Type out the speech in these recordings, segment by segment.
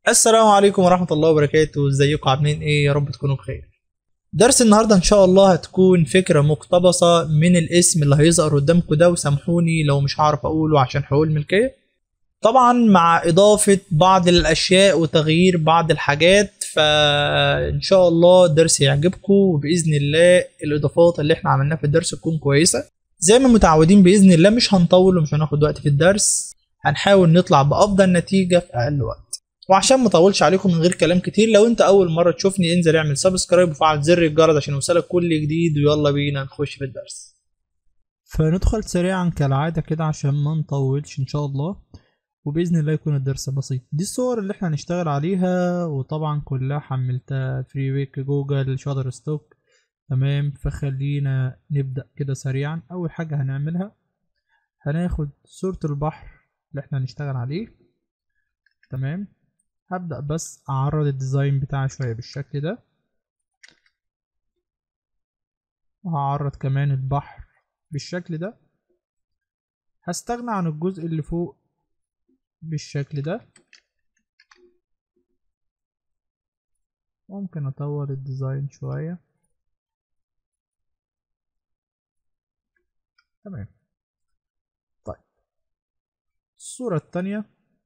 السلام عليكم ورحمة الله وبركاته ازيكم عاملين ايه يا رب تكونوا بخير درس النهاردة ان شاء الله هتكون فكرة مقتبسة من الاسم اللي هيظهر قدامكم ده وسامحوني لو مش هعرف اقوله عشان حقوق الملكية طبعا مع اضافة بعض الاشياء وتغيير بعض الحاجات فان شاء الله الدرس يعجبكم وباذن الله الاضافات اللي احنا عملناها في الدرس تكون كويسة زي ما متعودين باذن الله مش هنطول ومش هناخد وقت في الدرس هنحاول نطلع بافضل نتيجة في اقل وقت وعشان ما اطولش عليكم من غير كلام كتير لو انت اول مره تشوفني انزل اعمل سبسكرايب وفعل زر الجرس عشان يوصلك كل جديد ويلا بينا نخش في الدرس فندخل سريعا كالعاده كده عشان ما نطولش ان شاء الله وباذن الله يكون الدرس بسيط دي الصور اللي احنا هنشتغل عليها وطبعا كلها حملتها فري ويك جوجل شاتر ستوك تمام فخلينا نبدا كده سريعا اول حاجه هنعملها هناخد صوره البحر اللي احنا هنشتغل عليه تمام هبدأ بس أعرض الديزاين بتاعي شوية بالشكل ده وهعرض كمان البحر بالشكل ده هستغنى عن الجزء اللي فوق بالشكل ده ممكن أطور الديزاين شوية تمام طيب الصورة التانية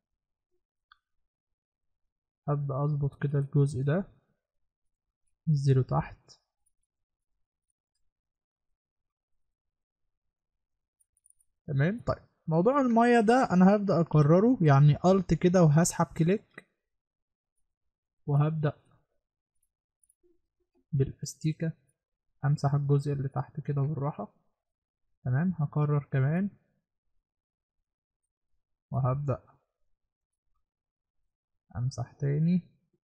هبدأ أظبط كده الجزء ده انزله تحت تمام طيب موضوع المية ده أنا هبدأ أكرره يعني ألت كده وهسحب كليك وهبدأ بالاستيكة أمسح الجزء اللي تحت كده بالراحة تمام هكرر كمان وهبدأ امسح تاني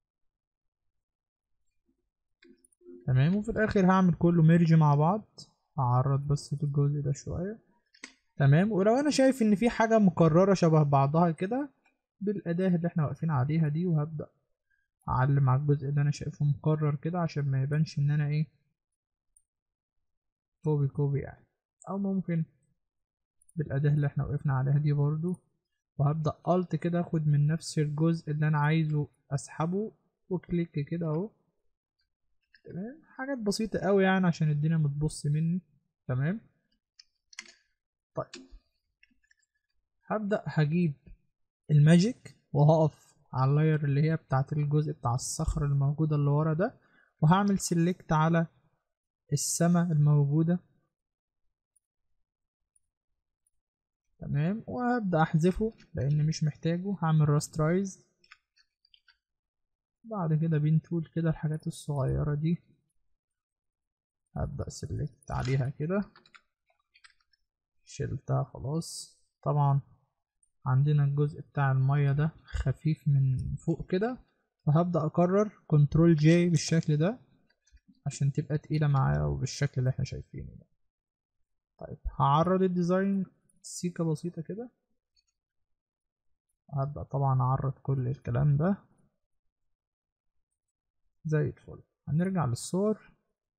تمام وفي الاخر هعمل كله ميرج مع بعض هعرض بس في الجزء ده شوية تمام ولو انا شايف ان في حاجة مكررة شبه بعضها كده بالاداة اللي احنا واقفين عليها دي وهبدأ اعلم على الجزء اللي انا شايفه مكرر كده عشان ما يبانش ان انا ايه كوبي كوبي يعني او ممكن بالاداة اللي احنا وقفنا عليها دي برضو وهبدأ الت كده اخد من نفس الجزء اللي انا عايزه اسحبه وكليك كده اهو تمام حاجات بسيطة قوي يعني عشان الدنيا متبص مني تمام طيب هبدأ هجيب الماجيك وهقف على اللاير اللي هي بتاعت الجزء بتاع الصخر الموجودة اللي ورا ده وهعمل سيلكت على السما الموجودة تمام وهبدأ أحذفه لأن مش محتاجه هعمل راسترايز بعد كده بين تول كده الحاجات الصغيرة دي هبدأ سلكت عليها كده شلتها خلاص طبعا عندنا الجزء بتاع المية ده خفيف من فوق كده فهبدأ أكرر كنترول جي بالشكل ده عشان تبقى تقيلة معايا وبالشكل اللي احنا شايفينه ده طيب هعرض الديزاين سيكة بسيطة كده هبدأ طبعا أعرض كل الكلام ده زي الفل هنرجع للصور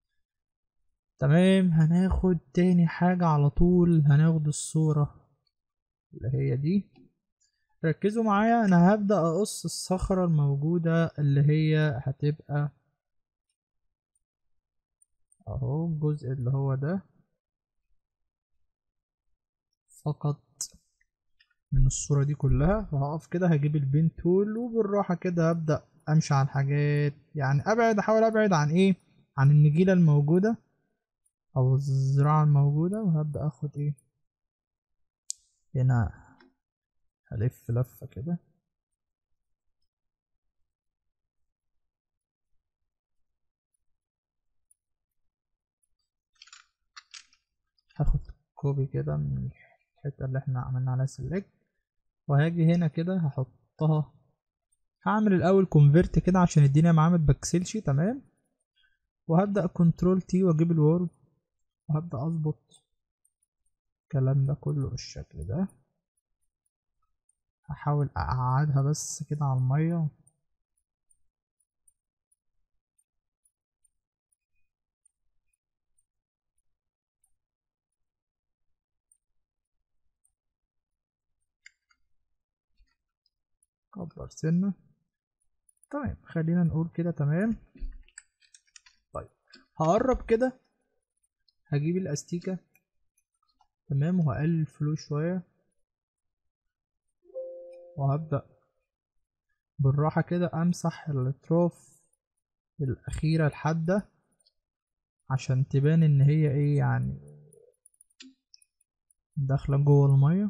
تمام هناخد تاني حاجة على طول هناخد الصورة اللي هي دي ركزوا معايا أنا هبدأ أقص الصخرة الموجودة اللي هي هتبقى أهو الجزء اللي هو ده فقط من الصورة دي كلها فهقف كده هجيب البين تول وبالراحة كده هبدأ أمشي على الحاجات يعني أبعد أحاول أبعد عن إيه عن النجيلة الموجودة أو الزراعة الموجودة وهبدأ أخد إيه هنا هلف لفة كده هاخد كوبي كده من الحتة اللي احنا عملنا عليها سيلكت وهاجي هنا كده هحطها هعمل الاول كونفرت كده عشان الدنيا معاه متبكسلش تمام وهبدأ كنترول تي واجيب الوورد وهبدأ اظبط الكلام ده كله بالشكل ده هحاول اقعدها بس كده على المية كبر سنة تمام خلينا نقول كده تمام طيب هقرب كده هجيب الاستيكة تمام وهقلل الفلو شوية وهبدأ بالراحة كده امسح الاطراف الاخيرة الحادة عشان تبان ان هي ايه يعني داخلة جوه المية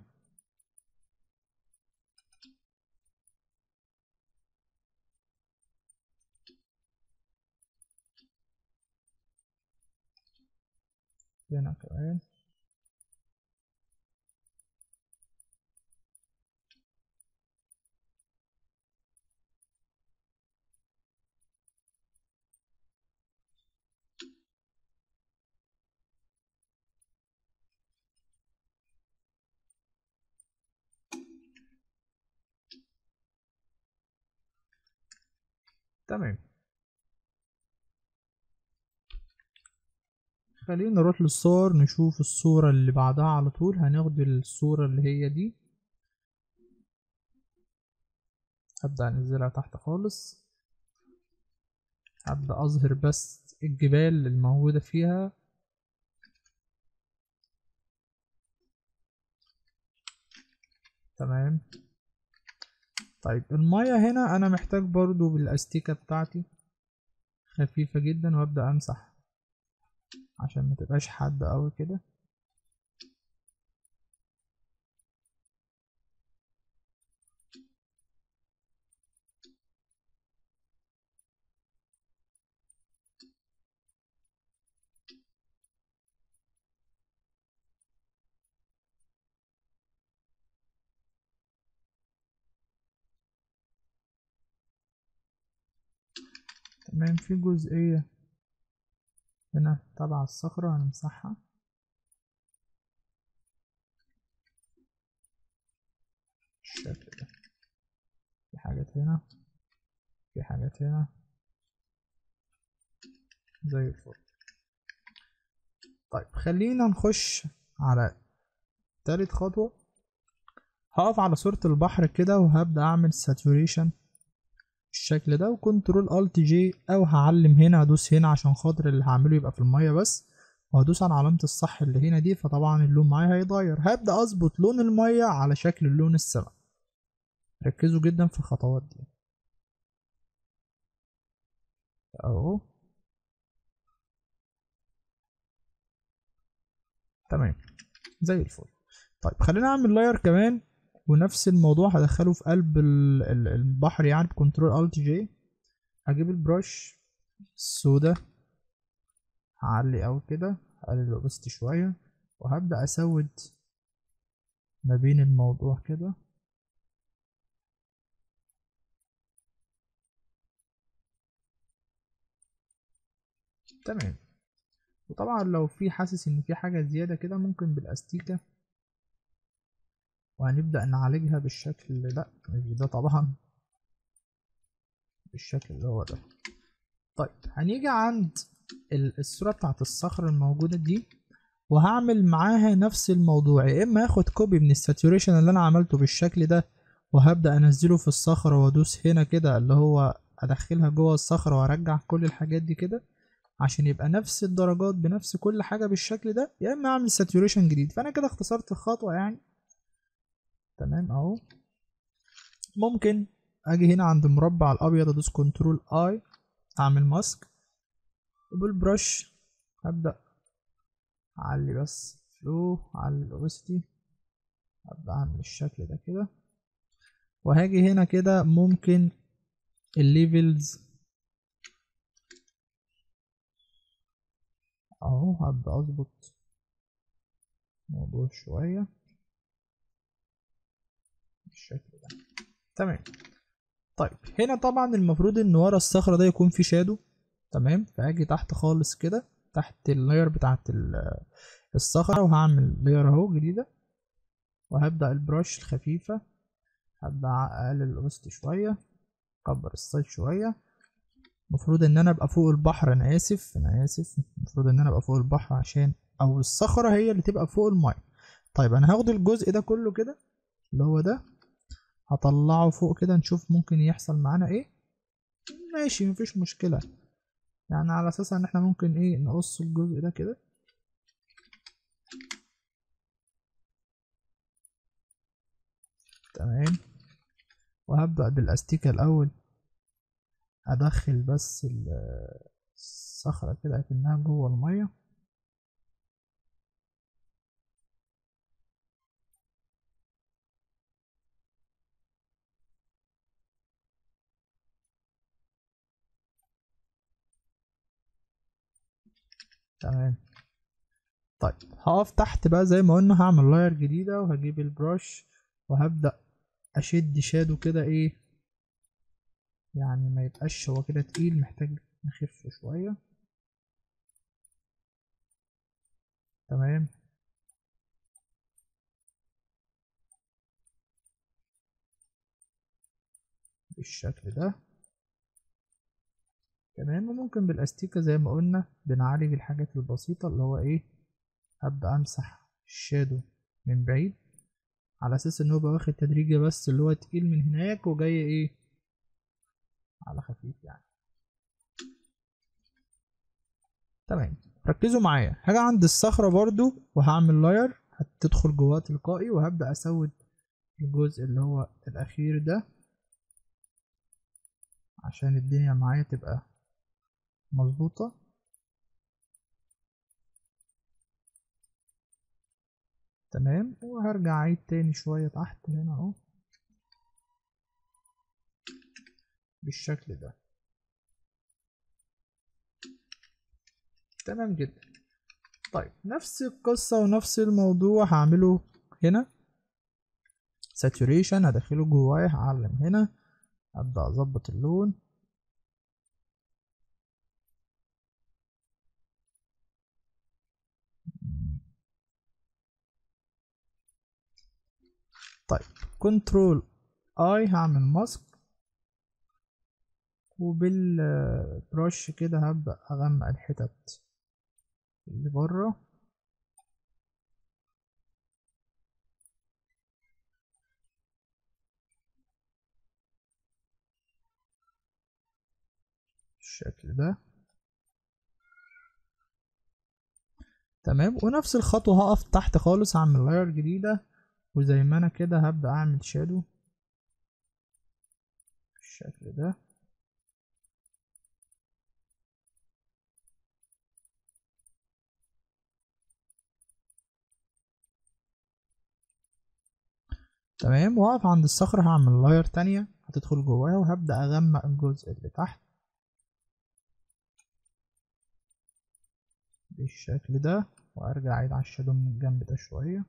هنا كمان تمام خلينا نروح للصور نشوف الصورة اللي بعدها على طول هناخد الصورة اللي هي دي هبدأ انزلها تحت خالص هبدأ اظهر بس الجبال الموجودة فيها تمام طيب المية هنا انا محتاج برضو بالاستيكة بتاعتي خفيفة جدا وابدأ امسح عشان ما تبقاش حادة اوي كده تمام في جزئية هنا تبع الصخرة هنمسحها بالشكل ده في حاجات هنا في حاجات هنا زي الفل طيب خلينا نخش على تالت خطوة هقف على صورة البحر كده وهبدأ أعمل ساتوريشن بالشكل ده وكنترول الت جي او هعلم هنا هدوس هنا عشان خاطر اللي هعمله يبقى في المية بس وهدوس على علامة الصح اللي هنا دي فطبعا اللون معايا هيتغير هبدأ اظبط لون المية على شكل اللون السماء ركزوا جدا في الخطوات دي اهو تمام زي الفل طيب خلينا اعمل لاير كمان ونفس الموضوع هدخله في قلب البحر يعني بكنترول الت جي هجيب البرش السودا هعلي اوي كده هقلل الاوبستي شوية وهبدأ اسود ما بين الموضوع كده تمام وطبعا لو في حاسس ان في حاجة زيادة كده ممكن بالاستيكة وهنبدأ نعالجها بالشكل ده مش ده طبعا بالشكل اللي هو ده طيب هنيجي عند الصورة بتاعت الصخرة الموجودة دي وهعمل معاها نفس الموضوع يا اما اخد كوبي من الساتوريشن اللي انا عملته بالشكل ده وهبدأ انزله في الصخرة وادوس هنا كده اللي هو ادخلها جوه الصخرة وارجع كل الحاجات دي كده عشان يبقى نفس الدرجات بنفس كل حاجة بالشكل ده يا اما اعمل ساتوريشن جديد فانا كده اختصرت الخطوة يعني تمام اهو ممكن اجي هنا عند المربع الابيض ادوس كنترول اي اعمل ماسك وبالبرش هبدأ اعلي بس فلو اعلي الاوبستي هبدأ اعمل الشكل ده كده وهاجي هنا كده ممكن الليفلز اهو هبدأ اظبط الموضوع شوية بالشكل ده تمام طيب هنا طبعا المفروض ان ورا الصخرة ده يكون في شادو تمام فهاجي تحت خالص كده تحت اللاير بتاعت الصخرة وهعمل لاير اهو جديدة وهبدأ البرش الخفيفة هبدأ اقلل الاوست شوية اكبر السايز شوية المفروض ان انا ابقى فوق البحر انا اسف انا اسف المفروض ان انا ابقى فوق البحر عشان او الصخرة هي اللي تبقى فوق الماء طيب انا هاخد الجزء ده كله كده اللي هو ده هطلعه فوق كده نشوف ممكن يحصل معانا ايه ماشي مفيش مشكلة يعني على اساس ان احنا ممكن ايه نقص الجزء ده كده تمام وهبدأ بالاستيكة الاول ادخل بس ال- الصخرة كده اكنها جوه المية تمام طيب هقف تحت بقى زي ما قلنا هعمل لاير جديدة وهجيب البرش وهبدأ أشد شادو كده ايه يعني ما يبقاش هو كده تقيل محتاج نخف شوية تمام بالشكل ده تمام وممكن بالاستيكة زي ما قلنا بنعالج الحاجات البسيطة اللي هو ايه هبدأ امسح الشادو من بعيد على اساس ان هو بقى واخد تدريجة بس اللي هو تقيل من هناك وجاي ايه على خفيف يعني تمام ركزوا معايا حاجة عند الصخرة برضو وهعمل لاير هتدخل جواه تلقائي وهبدأ اسود الجزء اللي هو الاخير ده عشان الدنيا معايا تبقى مظبوطة تمام وهرجع اعيد تاني شوية تحت هنا اهو بالشكل ده تمام جدا طيب نفس القصة ونفس الموضوع هعمله هنا saturation هدخله جواه هعلم هنا ابدأ اظبط اللون طيب كنترول اي هعمل ماسك وبالبرش كده هبدأ اغمق الحتت اللي بره بالشكل ده تمام ونفس الخطوة هقف تحت خالص هعمل لاير جديدة وزي ما انا كده هبدأ اعمل شادو بالشكل ده تمام واقف عند الصخرة هعمل لاير تانية هتدخل جواها وهبدأ اغمق الجزء اللي تحت بالشكل ده وارجع اعيد على الشادو من الجنب ده شوية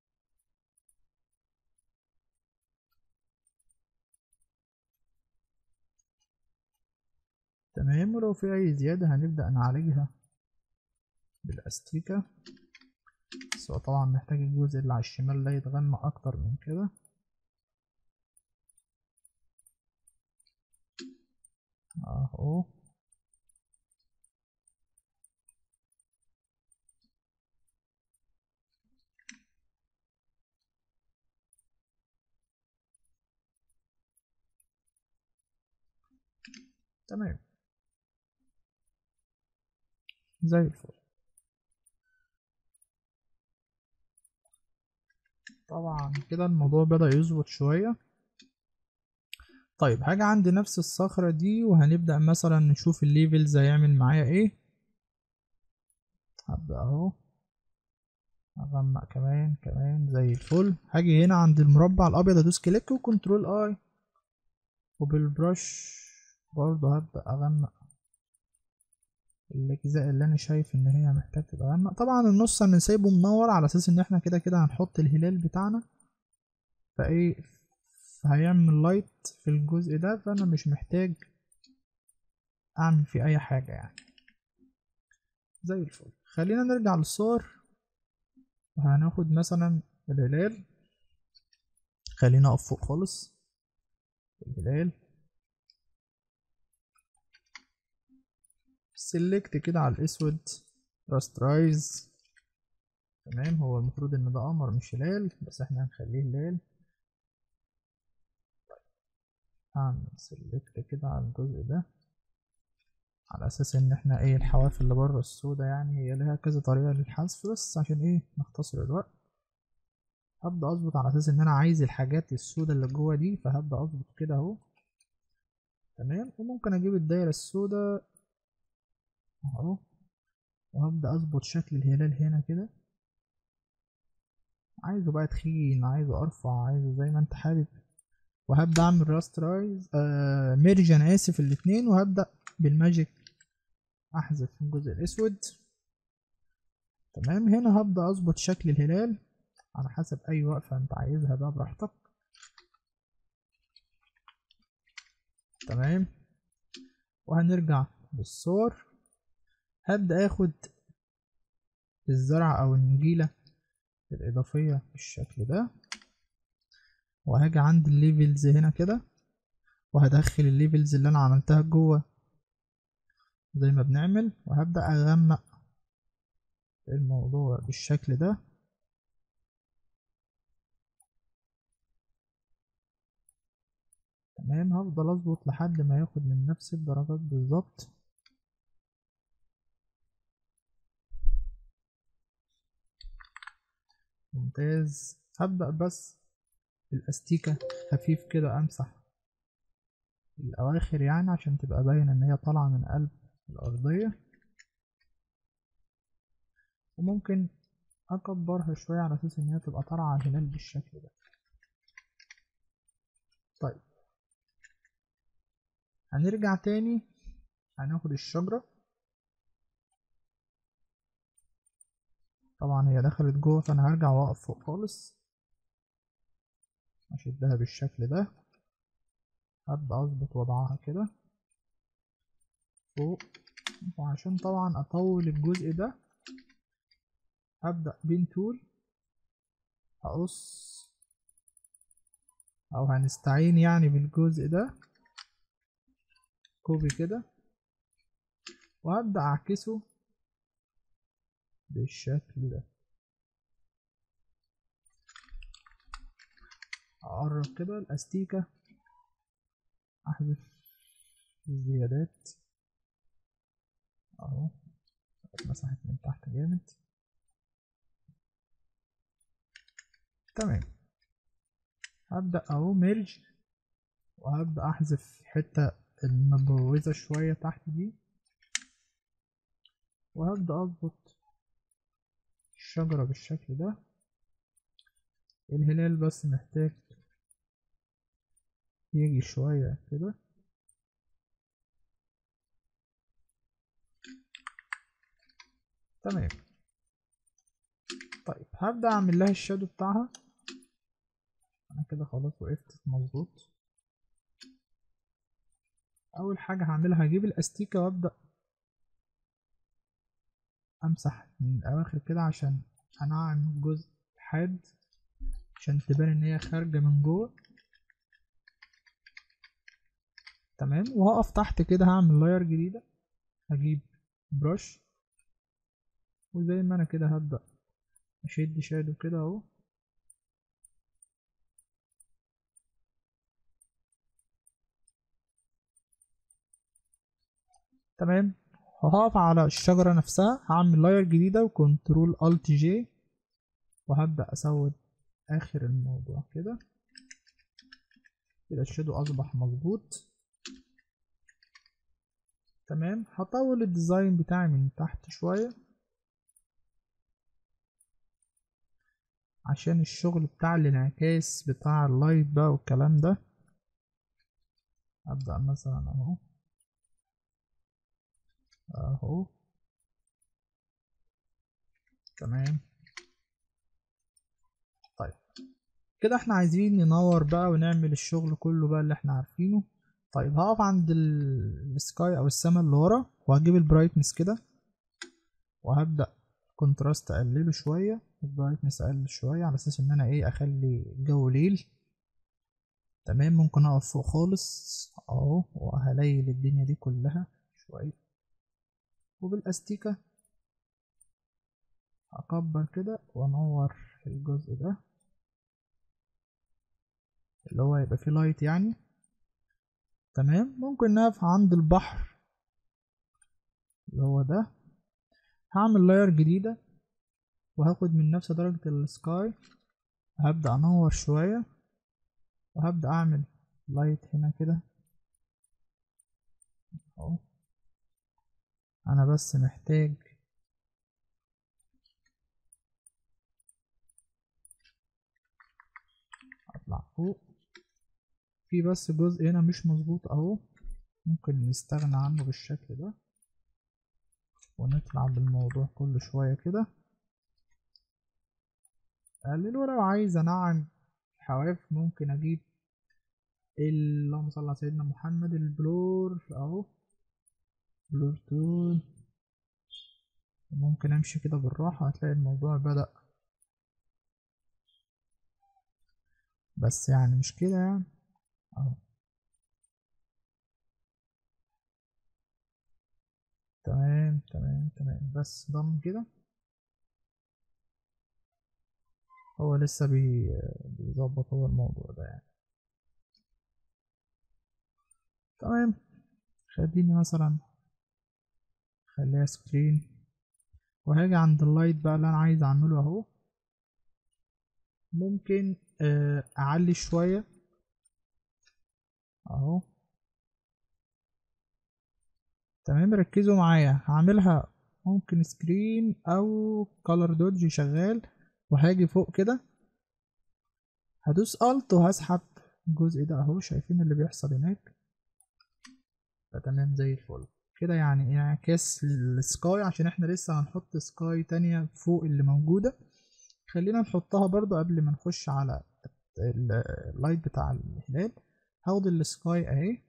تمام ولو في اي زيادة هنبدأ نعالجها بالاستيكة بس هو طبعا محتاج الجزء اللي على الشمال ده يتغمق اكتر من كده اهو تمام زي الفل طبعا كده الموضوع بدأ يظبط شوية طيب حاجة عندي نفس الصخرة دي وهنبدأ مثلا نشوف الليفلز هيعمل معايا ايه هبدأ اهو اغمق كمان كمان زي الفل هاجي هنا عند المربع الابيض ادوس كليك وكنترول اي وبالبرش برضه هبدأ اغمق الاجزاء اللي انا شايف ان هي محتاج تتغمق طبعا النص انا سايبه منور على اساس ان احنا كده كده هنحط الهلال بتاعنا فايه هيعمل لايت في الجزء ده فانا مش محتاج اعمل فيه اي حاجة يعني زي الفل خلينا نرجع للصور وهناخد مثلا الهلال خلينا اقف فوق خالص الهلال سيلكت كده على الاسود راسترايز تمام هو المفروض ان ده قمر مش هلال بس احنا هنخليه هلال هعمل سيلكت كده على الجزء ده على اساس ان احنا ايه الحواف اللي بره السودا يعني هي لها كذا طريقة للحذف بس عشان ايه نختصر الوقت هبدأ اظبط على اساس ان انا عايز الحاجات السودا اللي جوه دي فهبدأ اظبط كده اهو تمام وممكن اجيب الدايرة السودا اهو وهبدأ اظبط شكل الهلال هنا كده عايزه بقى تخين عايزه ارفع عايزه زي ما انت حابب وهبدأ اعمل راسترايز آه ميرج انا اسف الاتنين وهبدأ بالماجيك احذف الجزء الاسود تمام هنا هبدأ اظبط شكل الهلال على حسب اي وقفة انت عايزها بقى براحتك تمام وهنرجع للصور هبدأ اخد الزرع او النجيلة الإضافية بالشكل ده وهاجي عند الليفلز هنا كده وهدخل الليفلز اللي أنا عملتها جوه زي ما بنعمل وهبدأ أغمق الموضوع بالشكل ده تمام هفضل أظبط لحد ما ياخد من نفس الدرجات بالظبط ممتاز هبدأ بس الأستيكة خفيف كده أمسح الأواخر يعني عشان تبقى باينة إن هي طالعة من قلب الأرضية وممكن أكبرها شوية على أساس إن هي تبقى طالعة على الهلال بالشكل ده طيب هنرجع تاني هناخد الشجرة طبعا هي دخلت جوه فانا هرجع واقف فوق خالص اشدها بالشكل ده هبدأ اظبط وضعها كده فوق وعشان طبعا اطول الجزء ده هبدأ بين تول هقص او هنستعين يعني بالجزء ده كوبي كده وهبدأ اعكسه بالشكل ده اقرب كده الاستيكة احذف الزيادات اهو اتمسحت من تحت جامد تمام هبدأ اهو ميرج وهبدأ احذف الحتة المبوزة شوية تحت دي وهبدأ اظبط الشجرة بالشكل ده الهلال بس محتاج يجي شوية كده تمام طيب هبدأ أعمل لها الشادو بتاعها أنا كده خلاص وقفت مظبوط أول حاجة هعملها هجيب الأستيكة وأبدأ امسح من الاواخر كده عشان انعم الجزء الحاد عشان تبان ان هي خارجة من جوه تمام وهقف تحت كده هعمل لاير جديدة هجيب برش وزي ما انا كده هبدأ اشد شادو كده اهو تمام هقف على الشجرة نفسها هعمل لاير جديدة وكنترول الت جي وهبدأ اسود اخر الموضوع كده كده الشادو اصبح مظبوط تمام هطول الديزاين بتاعي من تحت شوية عشان الشغل بتاع الانعكاس بتاع اللايت بقى والكلام ده ابدأ مثلا اهو اهو تمام طيب كده احنا عايزين ننور بقى ونعمل الشغل كله بقى اللي احنا عارفينه طيب هقف عند السكاي او السما اللي ورا وهجيب البرايتنس كده وهبدأ كونتراست اقلله شوية البرايتنس اقلل شوية على اساس ان انا ايه اخلي الجو ليل تمام ممكن اقف فوق خالص اهو وهليل الدنيا دي كلها شوية وبالاستيكة اكبر كده وانور الجزء ده اللي هو يبقى فيه لايت يعني تمام ممكن نقف عند البحر اللي هو ده هعمل لاير جديدة وهاخد من نفس درجة السكاي هبدأ انور شوية وهبدأ اعمل لايت هنا كده اهو انا بس محتاج اطلع فوق في بس جزء هنا مش مظبوط اهو ممكن نستغنى عنه بالشكل ده ونطلع بالموضوع كل شوية كده اقلل ولو عايز انعم الحواف ممكن اجيب اللهم صل على سيدنا محمد البلور اهو بلور تول ممكن امشي كده بالراحة هتلاقي الموضوع بدأ بس يعني مش كده يعني اهو تمام تمام تمام بس ضم كده هو لسه بي بيظبط هو الموضوع ده يعني تمام خليني مثلا خليها سكرين وهاجي عند اللايت بقى اللي انا عايز اعمله اهو ممكن اعلي شوية اهو تمام ركزوا معايا هعملها ممكن سكرين او كولر دوج شغال وهاجي فوق كده هدوس الت وهسحب الجزء ده اهو شايفين اللي بيحصل هناك فتمام زي الفل كده يعني انعكاس السكاي عشان احنا لسه هنحط سكاي تانية فوق اللي موجودة خلينا نحطها برضو قبل ما نخش على اللايت بتاع الهلال هاخد السكاي اهي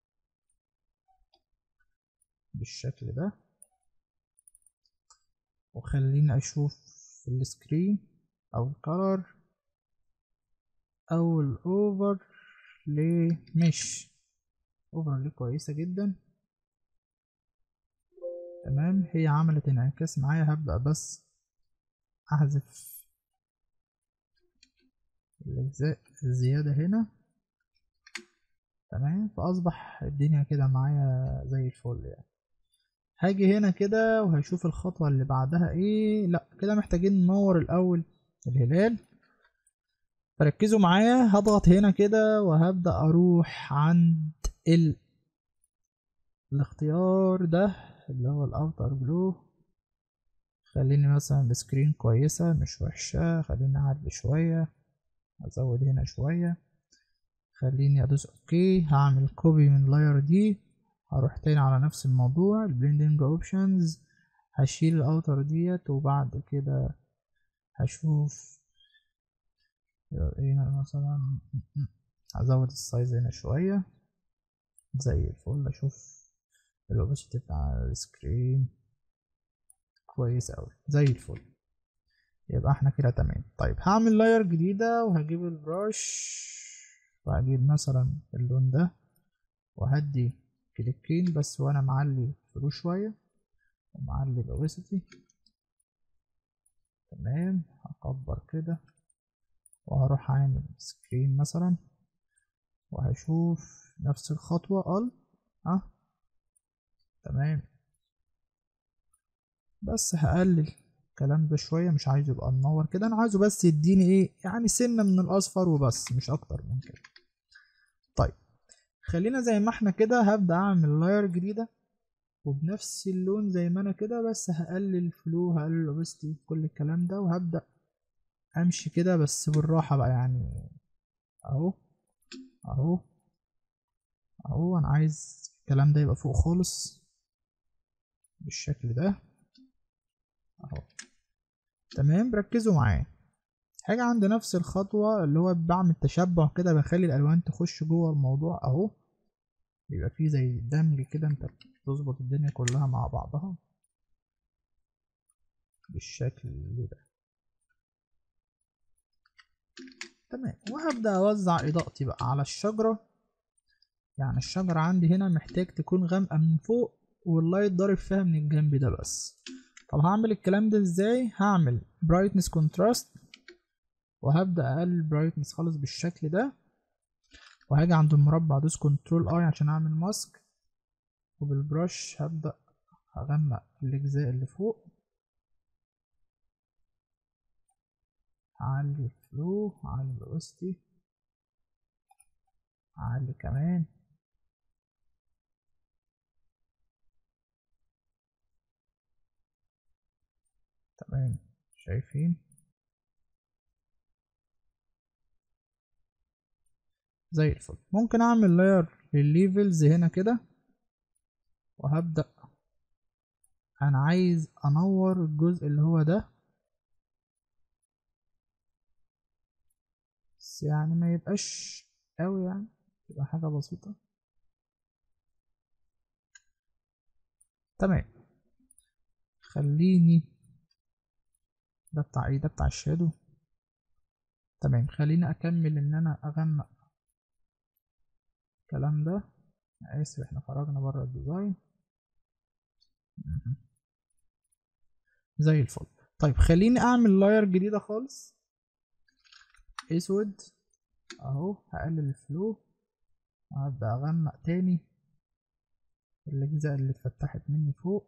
بالشكل ده وخليني اشوف في السكرين او الكلر او الاوفر ليه مش اوفر ليه كويسه جدا تمام هي عملت انعكاس معايا هبدأ بس احذف الاجزاء الزيادة هنا تمام فاصبح الدنيا كده معايا زي الفل يعني هاجي هنا كده وهشوف الخطوة اللي بعدها ايه لا كده محتاجين ننور الاول الهلال فركزوا معايا هضغط هنا كده وهبدأ اروح عند ال... الاختيار ده اللي هو الاوتر جلو خليني مثلا بسكرين كويسة مش وحشة خليني اعدل شوية ازود هنا شوية خليني ادوس اوكي هعمل كوبي من اللاير دي هروح تاني على نفس الموضوع البلندنج اوبشنز هشيل الاوتر ديت وبعد كده هشوف هنا مثلا هزود السايز هنا شوية زي الفل اشوف الاوبسيتي بتاع السكرين كويس اوي زي الفل يبقى احنا كده تمام طيب هعمل لاير جديدة وهجيب البراش وهجيب مثلا اللون ده وهدي كليكين بس وانا معلي فلو شوية ومعلي الاوبسيتي تمام هكبر كده وهروح عامل سكرين مثلا وهشوف نفس الخطوة ال اه تمام بس هقلل الكلام ده شوية مش عايزه يبقى منور كده انا عايزه بس يديني ايه يعني سنة من الاصفر وبس مش اكتر من كده طيب خلينا زي ما احنا كده هبدأ اعمل لاير جديدة وبنفس اللون زي ما انا كده بس هقلل الفلو هقلل الاوبستي كل الكلام ده وهبدأ امشي كده بس بالراحة بقى يعني اهو اهو اهو انا عايز الكلام ده يبقى فوق خالص بالشكل ده اهو تمام ركزوا معايا حاجة عند نفس الخطوة اللي هو بعمل تشبع كده بخلي الالوان تخش جوه الموضوع اهو يبقى فيه زي دمج كده انت بتظبط الدنيا كلها مع بعضها بالشكل ده تمام وهبدأ أوزع إضاءتي بقى على الشجرة يعني الشجرة عندي هنا محتاج تكون غامقة من فوق واللايت ضارب فيها من الجنب ده بس طب هعمل الكلام ده ازاي هعمل برايتنس كونتراست وهبدأ أقلل برايتنس خالص بالشكل ده وهاجي عند المربع ادوس كنترول اي عشان اعمل ماسك وبالبرش هبدأ هغمق الأجزاء اللي فوق هعلي الفلو هعلي الوستي هعلي كمان تمام شايفين زي الفل ممكن اعمل لاير للليفلز هنا كده وهبدأ انا عايز انور الجزء اللي هو ده بس يعني ما يبقاش قوي يعني تبقى حاجة بسيطة تمام خليني ده بتاع ايه ده بتاع الشادو تمام خليني اكمل ان انا اغمق الكلام ده اسف احنا خرجنا بره الديزاين زي الفل طيب خليني اعمل لاير جديدة خالص اسود اهو هقلل الفلو وهبدأ اغمق تاني الاجزاء اللي اتفتحت مني فوق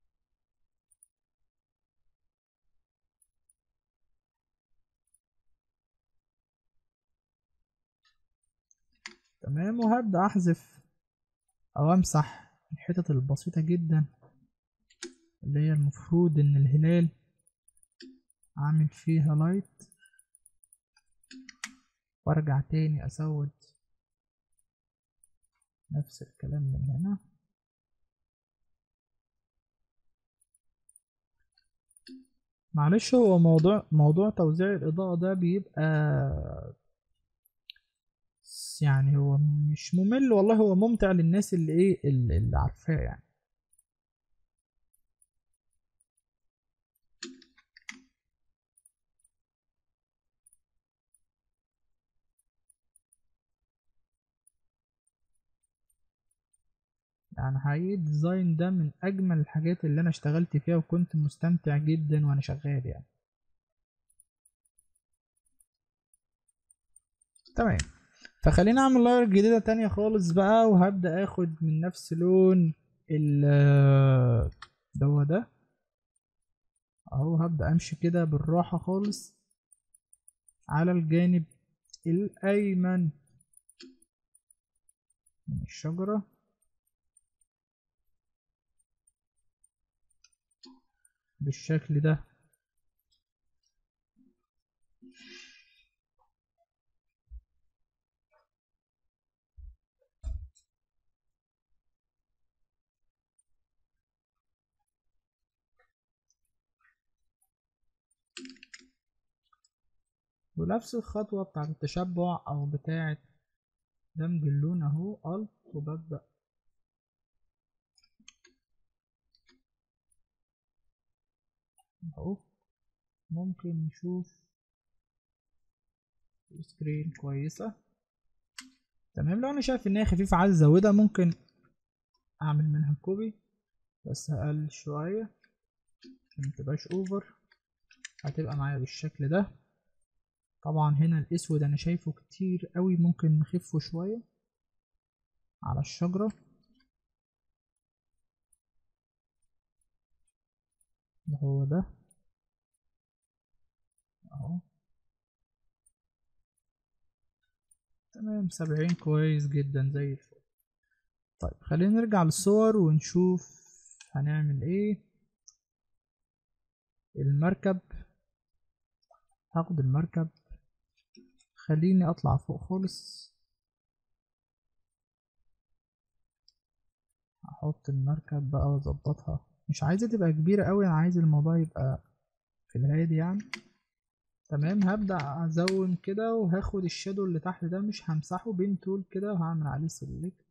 تمام وهبدأ احذف او امسح الحتت البسيطة جدا اللي هي المفروض ان الهلال عامل فيها لايت وارجع تاني اسود نفس الكلام من هنا معلش هو موضوع موضوع توزيع الإضاءة ده بيبقى يعني هو مش ممل والله هو ممتع للناس اللي ايه اللي اللي عارفاه يعني يعني حقيقي الديزاين ده من اجمل الحاجات اللي انا اشتغلت فيها وكنت مستمتع جدا وانا شغال يعني تمام فخلينا اعمل لاير جديدة تانية خالص بقى وهبدأ اخد من نفس لون ال ده هو ده اهو هبدأ امشي كده بالراحة خالص على الجانب الايمن من الشجرة بالشكل ده ونفس الخطوة بتاعة التشبع أو بتاعة دمج اللون أهو ألت وببدأ أهو ممكن نشوف سكرين كويسة تمام لو أنا شايف إن هي خفيفة عايز أزودها ممكن أعمل منها كوبي بس هقلل شوية عشان متبقاش أوفر هتبقى معايا بالشكل ده طبعا هنا الاسود انا شايفه كتير قوي ممكن نخفه شوية على الشجرة ده هو ده اهو تمام سبعين كويس جدا زي الفل طيب خلينا نرجع للصور ونشوف هنعمل ايه المركب هاخد المركب خليني اطلع فوق خالص احط المركب بقى واظبطها مش عايزة تبقى كبيرة قوي انا عايز الموضوع يبقى في الهادي يعني تمام هبدأ ازوم كده وهاخد الشادو اللي تحت ده مش همسحه بين تول كده وهعمل عليه سيلكت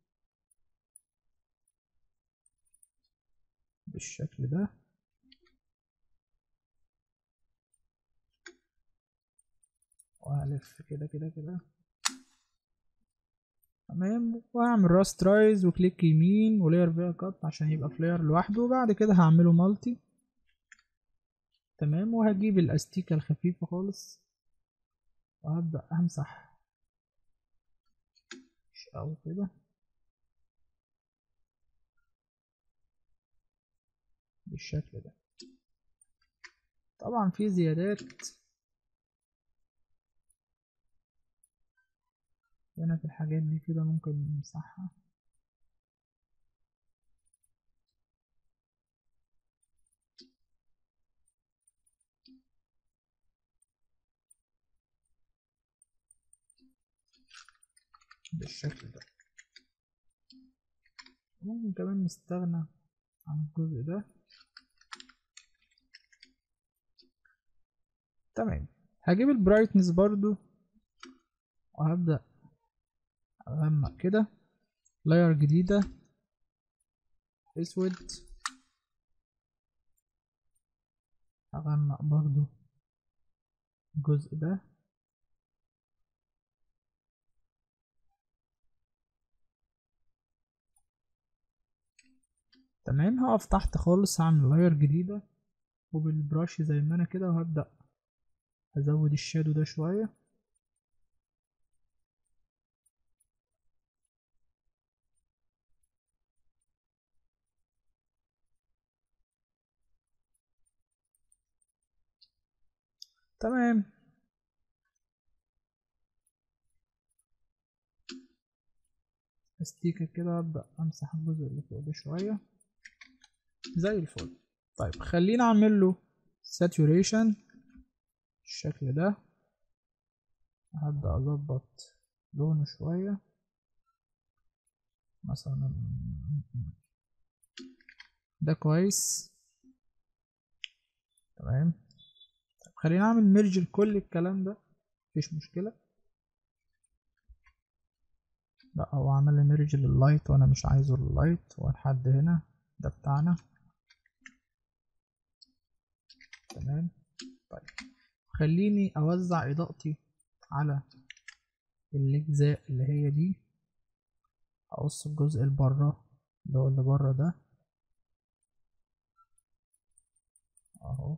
بالشكل ده وهلف كده كده كده تمام وهعمل راست رايز وكليك يمين ولاير فيها كات عشان يبقى فلاير لوحده وبعد كده هعمله مالتي تمام وهجيب الاستيكة الخفيفة خالص وهبدأ امسح او كده بالشكل ده طبعا في زيادات هنا في الحاجات دي كده ممكن نمسحها بالشكل ده ممكن كمان نستغنى عن الجزء ده تمام هجيب البرايتنس برضو وهبدأ أغمق كده لاير جديدة اسود أغمق برضو الجزء ده تمام هقف تحت خالص هعمل لاير جديدة وبالبراش زي ما انا كده وهبدأ ازود الشادو ده شوية تمام استيكة كده ابدأ امسح الجزء اللي فوق ده شوية زي الفل طيب خلينا اعمل له saturation بالشكل ده هبدأ اظبط لونه شوية مثلا ده كويس تمام طيب خلينا اعمل ميرج لكل الكلام ده مفيش مشكلة لا هو عمل لي ميرج لللايت وانا مش عايزه لللايت هو لحد هنا ده بتاعنا تمام طيب خليني اوزع اضاءتي على الاجزاء اللي هي دي اقص الجزء اللي بره اللي هو اللي بره ده اهو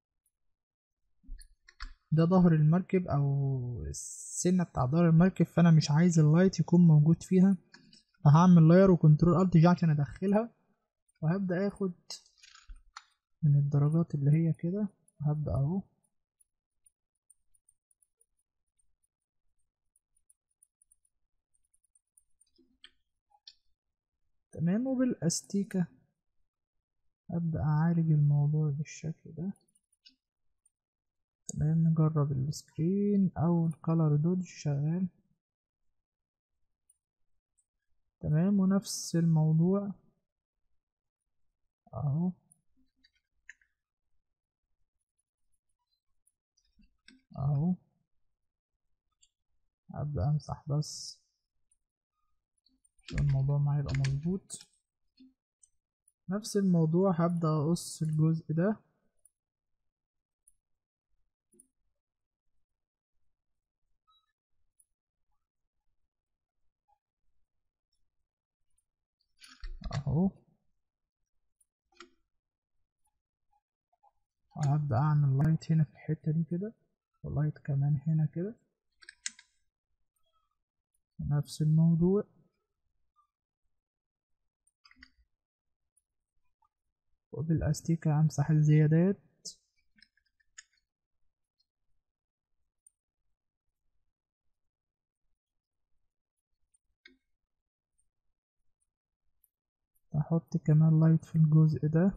ده ظهر المركب او السنة بتاع ظهر المركب فانا مش عايز اللايت يكون موجود فيها فهعمل لاير وكنترول الت جي عشان ادخلها وهبدأ اخد من الدرجات اللي هي كده هبدأ اهو تمام وبالاستيكة أبدأ أعالج الموضوع بالشكل ده تمام نجرب السكرين أو الكالر دوج شغال تمام ونفس الموضوع أهو أهو أبدأ أمسح بس عشان الموضوع معايا يبقى مظبوط نفس الموضوع هبدأ أقص الجزء ده اهو وهبدأ اعمل لايت هنا في الحتة دي كده ولايت كمان هنا كده نفس الموضوع وبالاستيكة امسح الزيادات احط كمان لايت في الجزء ده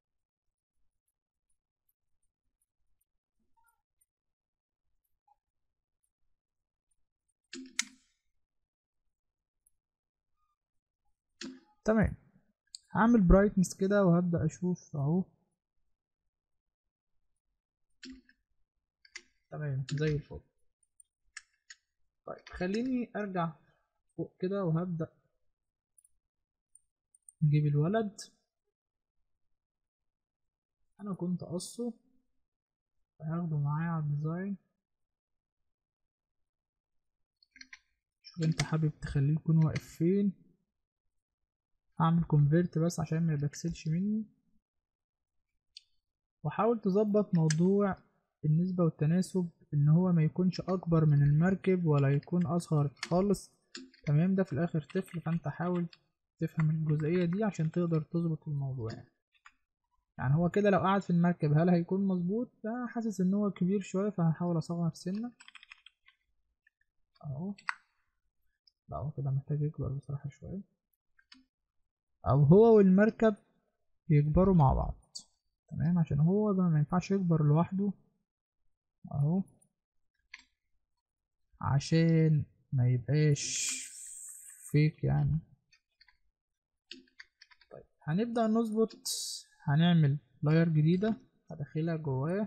تمام هعمل برايتنس كده وهبدأ اشوف اهو تمام زي الفل طيب خليني ارجع فوق كده وهبدأ نجيب الولد انا كنت قصه هاخده معايا على الديزاين شوف انت حابب تخليه يكون واقف فين هعمل كونفيرت بس عشان ما يبكسلش مني وحاول تظبط موضوع النسبة والتناسب ان هو ما يكونش اكبر من المركب ولا يكون اصغر خالص تمام ده في الاخر طفل فانت حاول تفهم الجزئية دي عشان تقدر تظبط الموضوع يعني يعني هو كده لو قعد في المركب هل هيكون مظبوط لا حاسس ان هو كبير شويه فهحاول اصغر سنه اهو لا هو كده محتاج يكبر بصراحه شويه او هو والمركب يكبروا مع بعض تمام عشان هو بقى ما ينفعش يكبر لوحده اهو عشان ما يبقاش فيك يعني طيب هنبدأ نظبط هنعمل لاير جديدة هدخلها جواه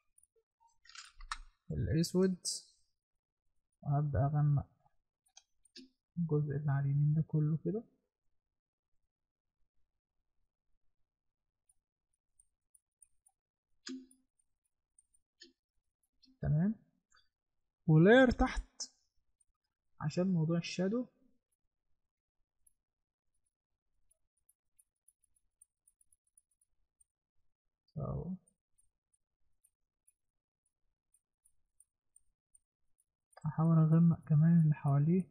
الاسود وهبدأ اغمق الجزء اللي على اليمين ده كله كده تمام ولاير تحت عشان موضوع الشادو اهو هحاول اغمق كمان اللي حواليه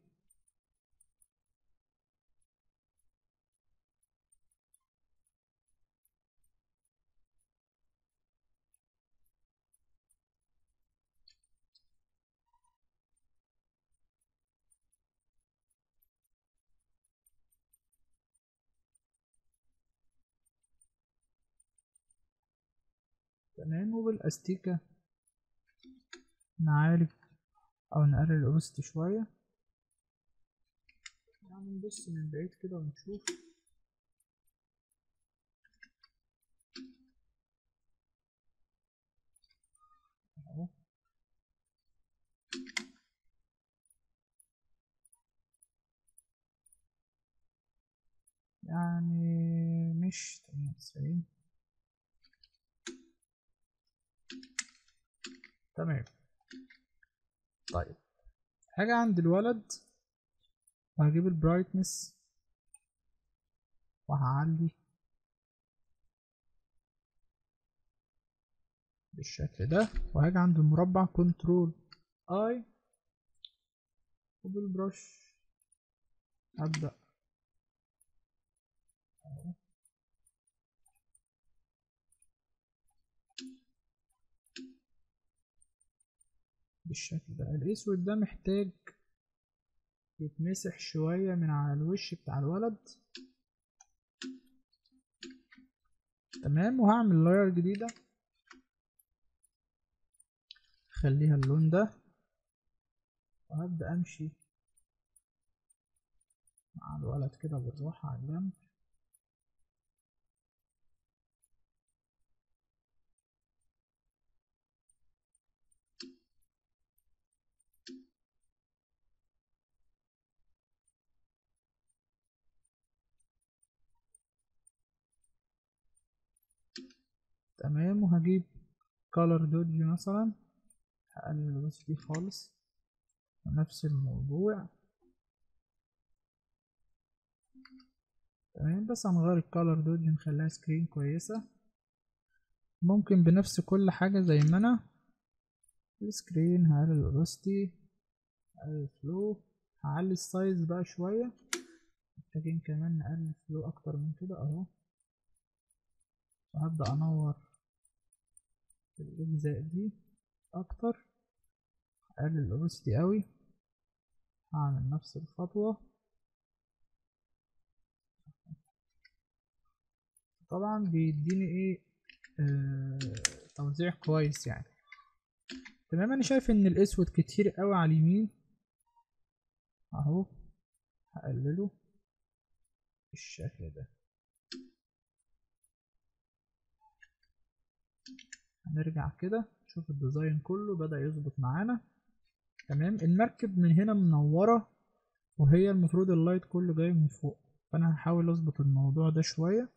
تمام وبالاستيكة نعالج او نقلل الاوبستي شوية يعني نبص من بعيد كده ونشوف اهو يعني مش تمام وتسعين تمام طيب حاجة عند الولد وهجيب البرايتنس وهعلي بالشكل ده وهاجي عند المربع كنترول اي وبالبرش هبدأ أهو. بالشكل ده الاسود ده محتاج يتمسح شوية من على الوش بتاع الولد تمام وهعمل لاير جديدة خليها اللون ده وهبدأ امشي مع الولد كده بالراحة على الجنب تمام وهجيب color دوج مثلا هقلل الوش دي خالص نفس الموضوع تمام بس هنغير الكالر دوج نخليها سكرين كويسة ممكن بنفس كل حاجة زي ما انا السكرين هقلل الاوبستي هقلل الفلو هعلي السايز بقى شوية محتاجين كمان نقلل الفلو اكتر من كده اهو وهبدأ انور الاجزاء دي اكتر اقلل الاوبستي قوي هعمل نفس الخطوة طبعا بيديني ايه آه توزيع كويس يعني تمام انا شايف ان الاسود كتير قوي على اليمين اهو هقلله بالشكل ده هنرجع كده نشوف الديزاين كله بدأ يظبط معانا تمام المركب من هنا منورة وهي المفروض اللايت كله جاي من فوق فانا هحاول اظبط الموضوع ده شوية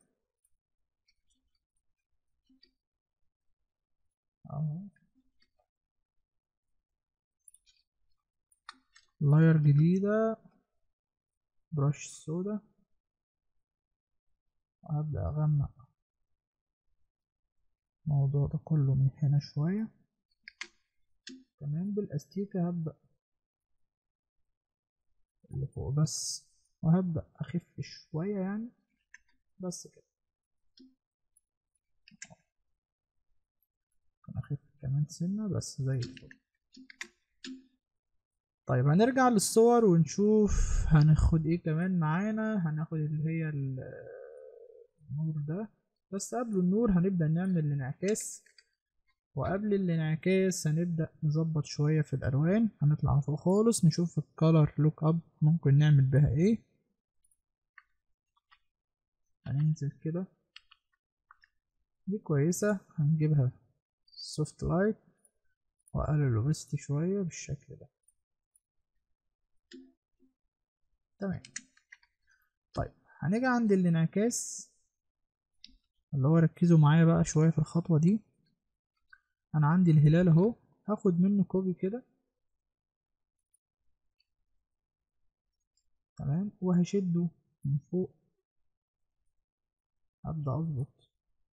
اهو لاير جديدة برش سودا وهبدأ أغمق الموضوع ده كله من هنا شوية كمان بالاستيكة هبدأ اللي فوق بس وهبدأ أخف شوية يعني بس كده كمان سنة بس زي الفل طيب هنرجع للصور ونشوف هناخد ايه كمان معانا هناخد اللي هي ال- النور ده بس قبل النور هنبدأ نعمل الانعكاس وقبل الانعكاس هنبدأ نظبط شوية في الألوان هنطلع فوق خالص نشوف الكالر لوك اب ممكن نعمل بها ايه هننزل كده دي كويسة هنجيبها سوفت لايت وأقلل الاوبستي شوية بالشكل ده تمام طيب هنيجي عند الانعكاس اللي هو ركزوا معايا بقى شوية في الخطوة دي أنا عندي الهلال أهو هاخد منه كوبي كده تمام وهشده من فوق أبدأ أظبط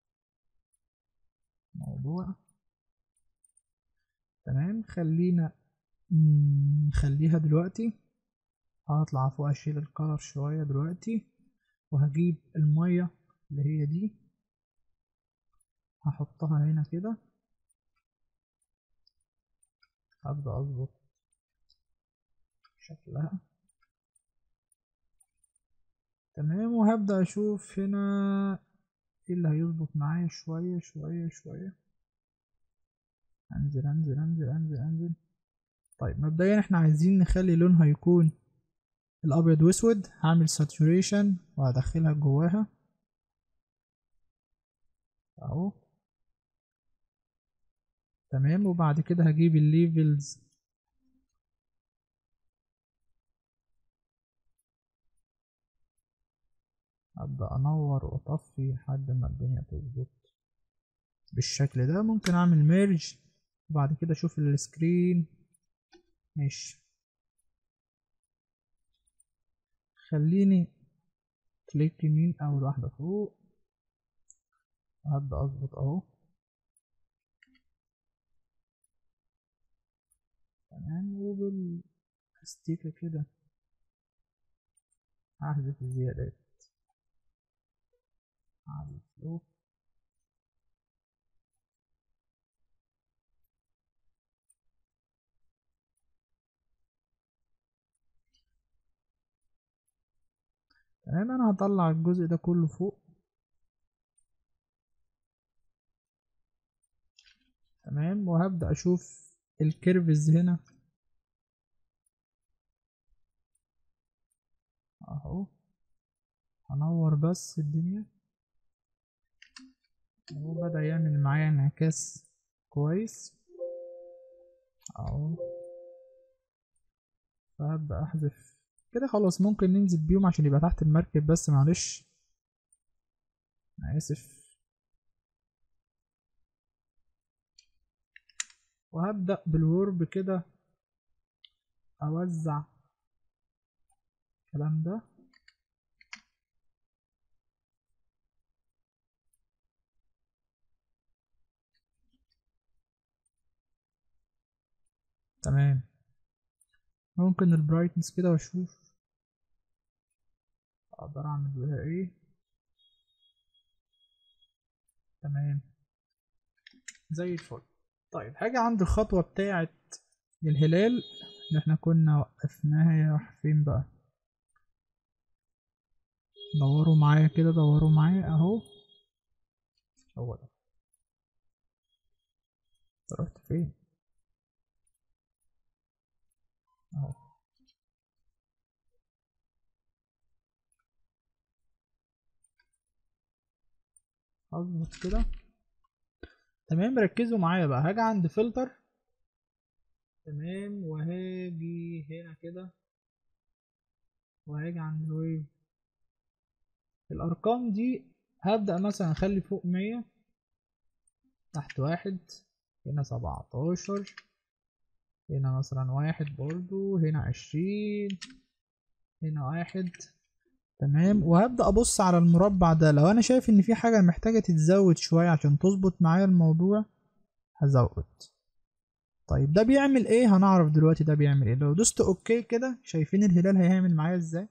موضوع تمام خلينا مم، نخليها دلوقتي هطلع فوق اشيل الكلر شوية دلوقتي وهجيب المية اللي هي دي هحطها هنا كده هبدأ اظبط شكلها تمام وهبدأ اشوف هنا ايه اللي هيظبط معايا شوية شوية شوية انزل انزل انزل انزل انزل طيب مبدئيا احنا عايزين نخلي لونها يكون الابيض واسود هعمل ساتوريشن وهدخلها جواها اهو تمام وبعد كده هجيب الليفلز ابدا انور واطفي لحد ما الدنيا تظبط بالشكل ده ممكن اعمل ميرج وبعد كده اشوف السكرين ماشي خليني كليك يمين اول واحدة فوق وهبدأ اظبط اهو تمام وبالاستيكة كده هحذف الزيادات على الفلو تمام انا هطلع الجزء ده كله فوق تمام وهبدأ اشوف الكيرفز هنا اهو هنور بس الدنيا هو بدأ يعمل معايا انعكاس كويس اهو فهبدأ احذف كده خلاص ممكن ننزل بيهم عشان يبقى تحت المركب بس معلش انا اسف وهبدأ بالورب كده اوزع الكلام ده تمام ممكن البرايتنس كده واشوف اقدر اعمل بيها ايه تمام زي الفل طيب هاجي عند الخطوة بتاعة الهلال اللي احنا كنا وقفناها هي راح فين بقى دوروا معايا كده دوروا معايا اهو هو ده رحت فين اهو اظبط كده تمام ركزوا معايا بقى هاجي عند فلتر تمام وهاجي هنا كده وهاجي عند الويف الارقام دي هبدأ مثلا اخلي فوق مية تحت واحد هنا سبعتاشر هنا مثلا واحد برضو هنا عشرين هنا واحد تمام وهبدأ أبص على المربع ده لو أنا شايف إن في حاجة محتاجة تتزود شوية عشان تظبط معايا الموضوع هزود طيب ده بيعمل ايه هنعرف دلوقتي ده بيعمل ايه لو دوست اوكي كده شايفين الهلال هيعمل معايا ازاي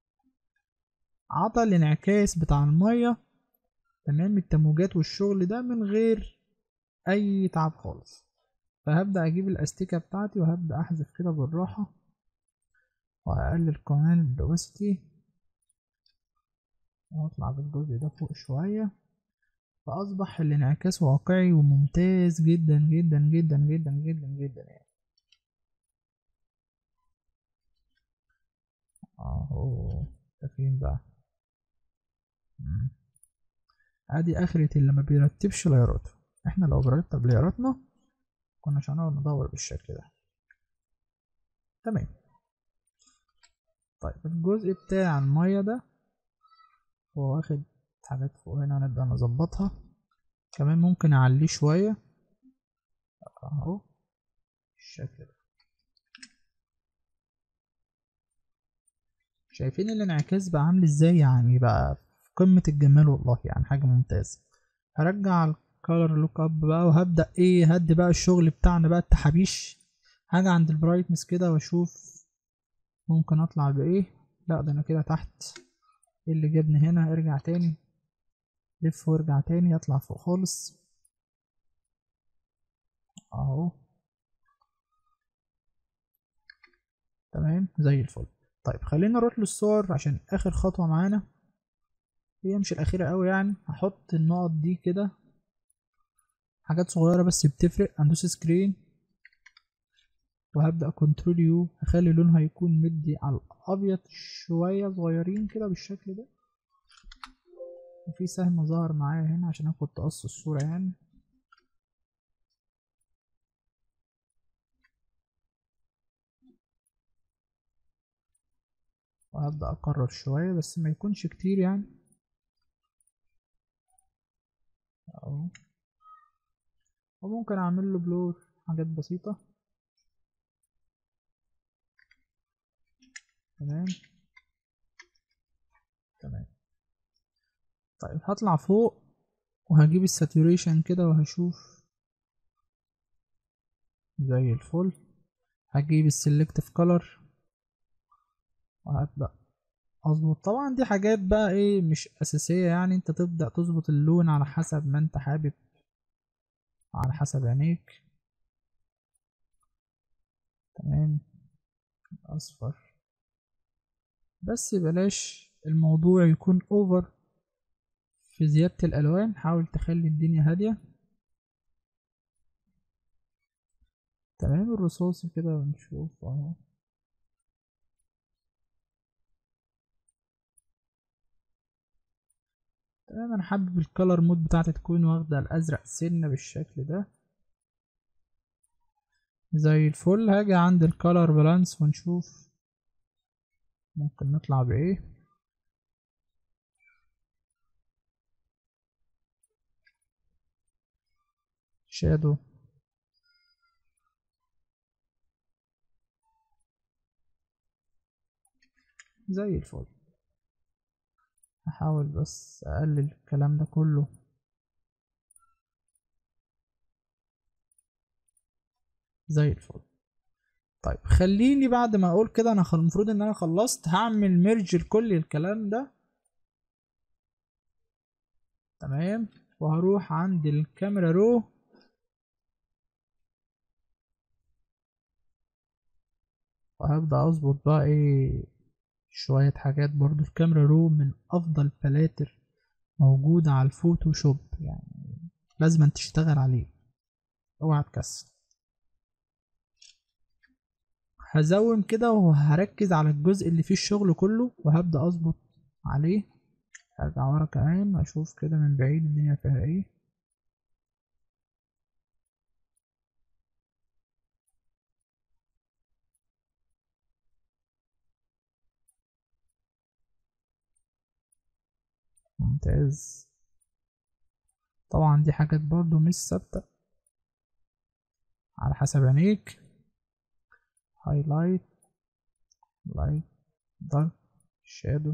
عطى الانعكاس بتاع المية تمام التموجات والشغل ده من غير اي تعب خالص فهبدأ اجيب الاستيكة بتاعتي وهبدأ احذف كده بالراحة واقلل كمان البروسيتي واطلع بالجزء ده فوق شوية فاصبح الانعكاس واقعي وممتاز جدا جدا جدا جدا جدا جدا يعني اهو ده فين بقى مم. ادي اخرة اللي ما بيرتبش لايراته احنا لو بنرتب لايراتنا كناش هنقعد ندور بالشكل ده تمام طيب الجزء بتاع المية ده هو واخد حاجات فوق هنا هنبدأ نظبطها كمان ممكن اعليه شوية اهو بالشكل ده شايفين الانعكاس بقى عامل ازاي يعني بقى في قمة الجمال والله يعني حاجة ممتازة هرجع الكالر لوك اب بقى وهبدأ ايه هدي بقى الشغل بتاعنا بقى التحابيش حاجة عند البرايتنس كده واشوف ممكن اطلع بايه لا ده انا كده تحت ايه اللي جابني هنا ارجع تاني لف وارجع تاني اطلع فوق خالص اهو تمام زي الفل طيب خلينا نروح للصور عشان اخر خطوة معانا هي مش الاخيرة قوي يعني هحط النقط دي كده حاجات صغيرة بس بتفرق هندوس سكرين وهبدأ كنترول يو هخلي لونها يكون مدي على الابيض شوية صغيرين كده بالشكل ده وفي سهم ظهر معايا هنا عشان انا كنت قص الصورة يعني وهبدأ أكرر شوية بس ما يكونش كتير يعني أهو وممكن أعمل له بلور حاجات بسيطة تمام تمام طيب هطلع فوق وهجيب الساتوريشن كده وهشوف زي الفل هجيب السلكتيف كولر وهبدأ اظبط طبعا دي حاجات بقى ايه مش اساسية يعني انت تبدأ تظبط اللون على حسب ما انت حابب على حسب عينيك تمام اصفر بس بلاش الموضوع يكون اوفر في زيادة الالوان حاول تخلي الدنيا هادية تمام الرصاصي كده ونشوف اهو تمام انا حابب الكالر مود بتاعتي تكون واخدة الازرق سنة بالشكل ده زي الفل هاجي عند الكالر بالانس ونشوف ممكن نطلع بايه شادو زي الفل هحاول بس اقلل الكلام ده كله زي الفل طيب خليني بعد ما اقول كده انا المفروض ان انا خلصت هعمل ميرج لكل الكلام ده تمام وهروح عند الكاميرا رو وهبدأ اظبط بقى ايه شوية حاجات برضو الكاميرا رو من افضل بلاتر موجودة على الفوتوشوب يعني لازم تشتغل عليه اوعى تكسل هزوم كده وهركز على الجزء اللي فيه الشغل كله وهبدأ اظبط عليه ارجع ورا كمان اشوف كده من بعيد الدنيا فيها ايه ممتاز طبعا دي حاجات برضو مش ثابتة على حسب عينيك هايلايت لايت دارك شادو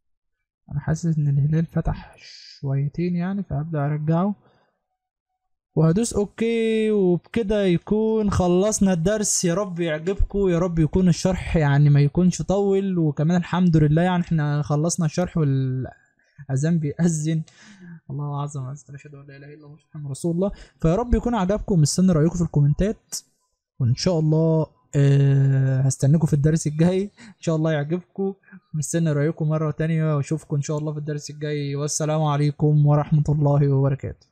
انا حاسس ان الهلال فتح شويتين يعني فهبدأ ارجعه وهدوس اوكي وبكده يكون خلصنا الدرس يا رب يعجبكم يا رب يكون الشرح يعني ما يكونش طول وكمان الحمد لله يعني احنا خلصنا الشرح والاذان بيأذن الله اعظم اشهد ان لا اله الا الله محمد رسول الله فيا رب يكون عجبكم مستني رايكم في الكومنتات وان شاء الله أه هستناكم في الدرس الجاي ان شاء الله يعجبكم مستني رايكم مره تانية واشوفكم ان شاء الله في الدرس الجاي والسلام عليكم ورحمه الله وبركاته